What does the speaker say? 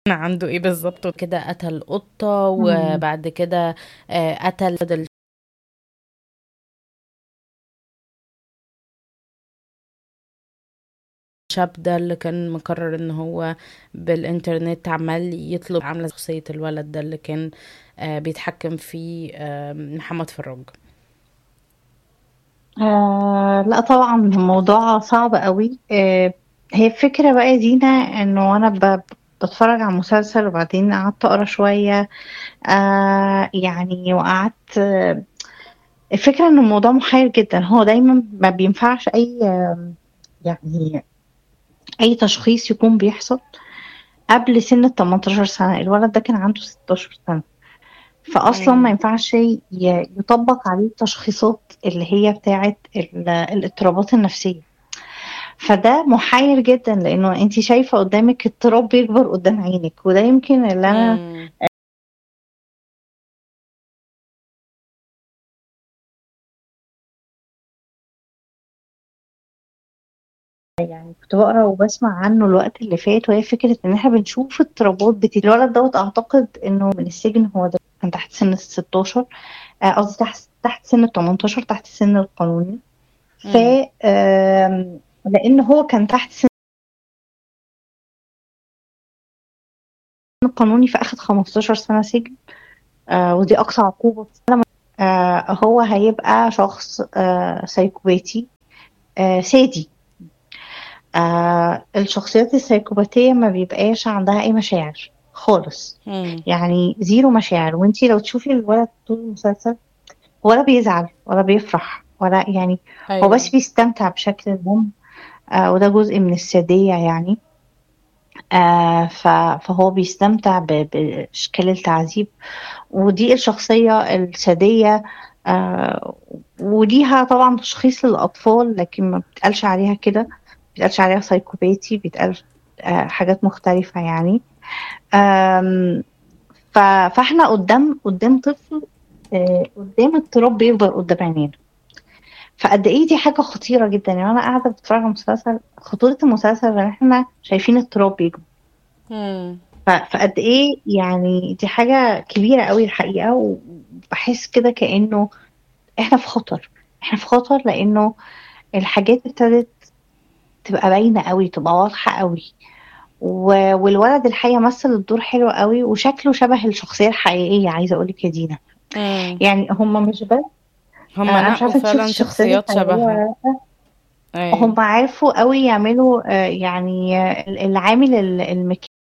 عنده ايه بالظبط كده قتل قطة مم. وبعد كده آه، قتل الشاب ده اللي كان مقرر ان هو بالانترنت عمال يطلب عاملة شخصية الولد ده اللي كان آه، بيتحكم فيه آه، محمد فراج آه لا طبعا الموضوع صعب قوي آه هي الفكرة بقى يا دينا انه انا ب- بتفرج على مسلسل وبعدين قعدت اقرا شوية آه يعني وقعدت آه الفكرة ان الموضوع محير جدا هو دايما ما بينفعش اي آه يعني اي تشخيص يكون بيحصل قبل سن ال 18 سنة الولد ده كان عنده 16 سنة فاصلا ما مم. ينفعش ي- يطبق عليه التشخيصات اللي هي بتاعه ال- الاضطرابات النفسيه فده محير جدا لانه انت شايفه قدامك اضطراب بيكبر قدام عينك وده يمكن اللي انا مم. كنت بقرا وبسمع عنه الوقت اللي فات وهي فكره ان احنا بنشوف اضطرابات بت... الولد دوت اعتقد انه من السجن هو ده كان تحت سن ال 16 آه، قصدي تحت تحت سن ال 18 تحت السن القانوني ف مم. آم، لان هو كان تحت سن القانوني فاخد 15 سنه سجن آه ودي أقصى عقوبة في العالم. آه هو هيبقى شخص آه سايكوباتي آه سادي آه الشخصيات السايكوباتية ما بيبقاش عندها أي مشاعر خالص مم. يعني زيرو مشاعر وانتي لو تشوفي الولد طول المسلسل ولا بيزعل ولا بيفرح ولا يعني هو بس ايوه بيستمتع بشكل المهم آه وده جزء من السادية يعني آه ف- فهو بيستمتع ب- بأشكال التعذيب ودي الشخصية السادية آه وليها طبعا تشخيص للأطفال لكن ما بتقالش عليها كده ما بتقالش عليها سايكوباتي بيتقال آه حاجات مختلفة يعني آم، ف- فاحنا قدام قدام طفل آه قدام اضطراب بيكبر قدام عينينا فقد ايه دي حاجة خطيرة جدا يعني انا قاعدة بتفرج على المسلسل خطورة المسلسل ان احنا شايفين اضطراب بيكبر مم. ف- فقد ايه يعني دي حاجة كبيرة قوي الحقيقة وبحس كده كأنه احنا في خطر احنا في خطر لانه الحاجات ابتدت تبقى باينة قوي تبقى واضحة قوي و- والولد الحقيقة مثل الدور حلو قوي وشكله شبه الشخصية الحقيقية عايزة اقولك يا دينا مم. يعني هما مش بس هم آه، انا مش نقوا عارفة انت شفتي فعلا الشخصيات شخصيات الحقيقية شبهها ولا لأ ايوه هم عرفوا قوي يعملوا آه، يعني آه، العامل ال- المكي